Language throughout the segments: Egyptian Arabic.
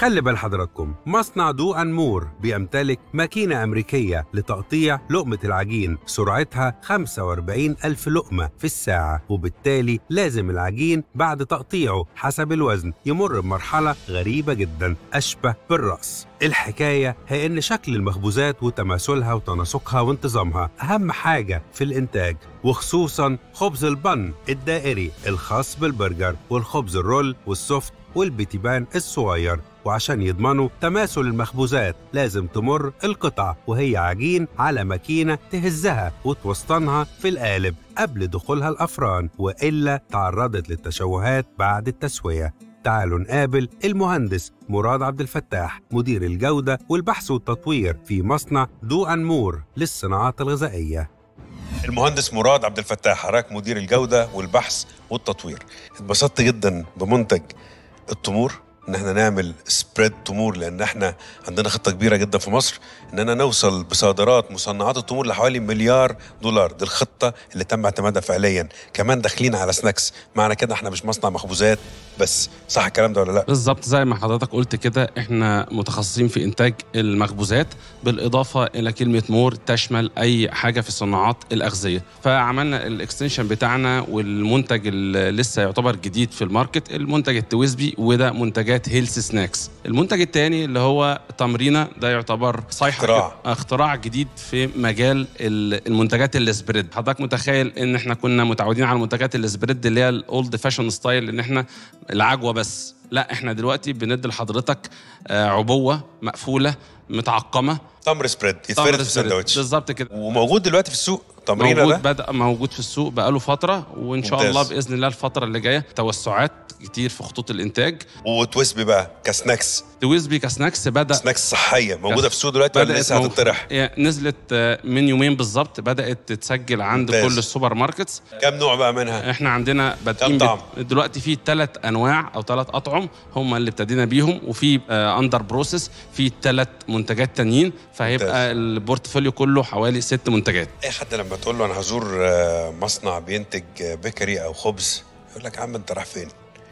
خلي بال حضراتكم مصنع دو أن مور بيمتلك ماكينة أمريكية لتقطيع لقمة العجين سرعتها 45 ألف لقمة في الساعة وبالتالي لازم العجين بعد تقطيعه حسب الوزن يمر بمرحلة غريبة جدا أشبه بالرأس الحكاية هي إن شكل المخبوزات وتماثلها وتناسقها وانتظامها أهم حاجة في الإنتاج وخصوصا خبز البن الدائري الخاص بالبرجر والخبز الرول والسوفت والبتيبان الصغير وعشان يضمنوا تماثل المخبوزات لازم تمر القطع وهي عجين على ماكينة تهزها وتوسطنها في القالب قبل دخولها الأفران وإلا تعرضت للتشوهات بعد التسوية تعالوا نقابل المهندس مراد عبد الفتاح مدير الجودة والبحث والتطوير في مصنع دو أن مور للصناعات الغذائية المهندس مراد عبد الفتاح حضرتك مدير الجوده والبحث والتطوير اتبسطت جدا بمنتج التمور ان احنا نعمل سبريد تمور لان احنا عندنا خطه كبيره جدا في مصر اننا نوصل بصادرات مصنعات التمور لحوالي مليار دولار دي الخطه اللي تم اعتمادها فعليا كمان داخلين على سناكس معنى كده احنا مش مصنع مخبوزات بس صح الكلام ده ولا لا بالظبط زي ما حضرتك قلت كده احنا متخصصين في انتاج المخبوزات بالاضافه الى كلمه مور تشمل اي حاجه في صناعات الاغذيه فعملنا الاكستنشن بتاعنا والمنتج اللي لسه يعتبر جديد في الماركت المنتج التويسبي وده منتجات هيلث سناكس المنتج الثاني اللي هو تمرينه ده يعتبر صيحه اختراع. كده- اختراع جديد في مجال ال- المنتجات السبريد حضرتك متخيل ان احنا كنا متعودين على المنتجات السبريد اللي هي الاولد فاشن ستايل ان احنا العجوه بس لا احنا دلوقتي بندي لحضرتك آه، عبوه مقفوله متعقمه تمر سبريد تمر يتفرد في سبريد. سندوتش بالظبط كده وموجود دلوقتي في السوق تمرينه موجود ده بدا موجود في السوق بقاله فتره وان شاء ممتاز. الله باذن الله الفتره اللي جايه توسعات كتير في خطوط الانتاج وتويسبي بقى كسناكس تويزبي كسناكس بدا سناكس صحيه موجوده في السوق دلوقتي ولا لسه مو- هتطرح يعني نزلت آه، من يومين بالظبط بدات تتسجل عند ممتاز. كل السوبر ماركتس كم نوع بقى منها احنا عندنا بادئين كم طعم؟ بت- دلوقتي في ثلاث انواع او ثلاث اطعم هم اللي ابتدينا بيهم وفي اندر بروسيس في ثلاث منتجات تانيين فهيبقى ممتاز. البورتفوليو كله حوالي ست منتجات اي حد لما تقول له انا هزور آه، مصنع بينتج آه، بيكري او خبز يقول لك يا عم انت رايح فين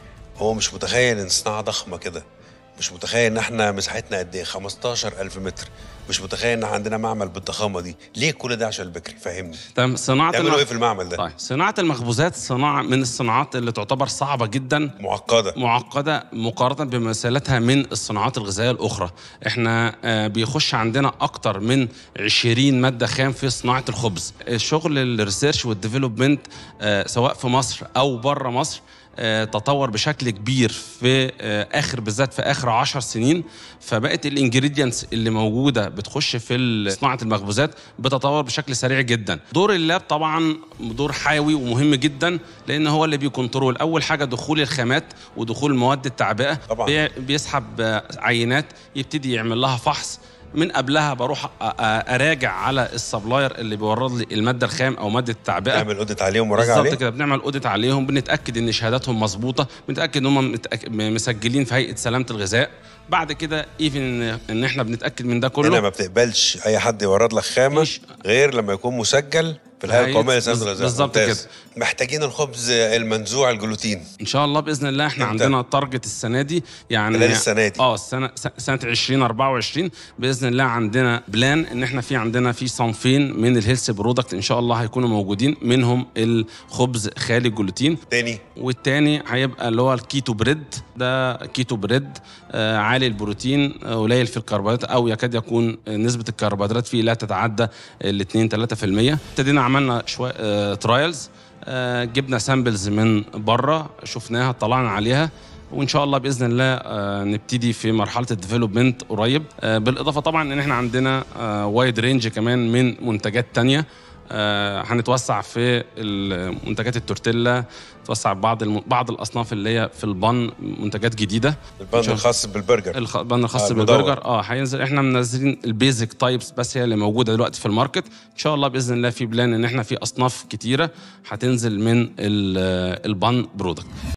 هو مش متخيل ان صناعه ضخمه كده مش متخيل ان احنا مساحتنا قد ايه 15000 متر مش متخيل ان احنا عندنا معمل بالضخامه دي ليه كل ده عشان البيكري فهمني تمام صناعه تعملوا المخ- ايه في المعمل ده طيب صناعه المخبوزات صناعه من الصناعات اللي تعتبر صعبه جدا معقده معقدة مقارنة بمثالاتها من الصناعات الغذائية الأخرى احنا آه، بيخش عندنا أكتر من 20 مادة خام في صناعة الخبز الشغل الريسيرش والديفلوبمنت آه، سواء في مصر أو بره مصر آه، تطور بشكل كبير في آه، اخر بالذات في اخر عشر سنين فبقت الانجريدينتس اللي موجوده بتخش في ال- صناعه المخبوزات بتتطور بشكل سريع جدا دور اللاب طبعا دور حيوي ومهم جدا لان هو اللي بيكنترول اول حاجه دخول الخامات ودخول مواد التعبئه طبعاً. بي- بيسحب آه، عينات يبتدي يعمل لها فحص من قبلها بروح أ- أ- اراجع على السبلاير اللي بيورد لي الماده الخام او ماده التعبئه نعمل اوديت عليهم وراجع بالظبط عليه كده بنعمل اوديت عليهم بنتاكد ان شهاداتهم مظبوطه بنتاكد ان هم متأك... مسجلين في هيئه سلامه الغذاء بعد كده ايفن ان ان احنا بنتاكد من ده هنا كله ما بتقبلش اي حد يورد لك خامه مفيش. غير لما يكون مسجل في الهيئه هيئة- القوميه لسلامه بز- الغذاء بالظبط ممتاز. محتاجين الخبز المنزوع الجلوتين ان شاء الله باذن الله احنا إمتى؟ عندنا تارجت السنه دي يعني خلال السنة دي. اه السنه س- سنه 2024 باذن الله عندنا بلان ان احنا في عندنا في صنفين من الهيلث برودكت ان شاء الله هيكونوا موجودين منهم الخبز خالي الجلوتين تاني والتاني هيبقى اللي هو الكيتو بريد ده كيتو بريد آه عالي البروتين آه قليل في الكربوهيدرات او يكاد يكون آه، نسبه الكربوهيدرات فيه لا تتعدى ال 2 3% ابتدينا عملنا شويه آه ترايلز آه جبنا سامبلز من بره شفناها طلعنا عليها وان شاء الله باذن الله آه نبتدي في مرحله الديفلوبمنت قريب آه بالاضافه طبعا ان احنا عندنا آه وايد رينج كمان من منتجات تانية آه، هنتوسع في منتجات التورتيلا نتوسع بعض الم... بعض الاصناف اللي هي في البن منتجات جديده البند شاء- الخاص بالبرجر الخ- البن الخاص آه، المدور. بالبرجر اه هينزل احنا منزلين البيزك تايبس بس هي اللي موجوده دلوقتي في الماركت ان شاء الله باذن الله في بلان ان احنا في اصناف كتيره هتنزل من ال- البن برودكت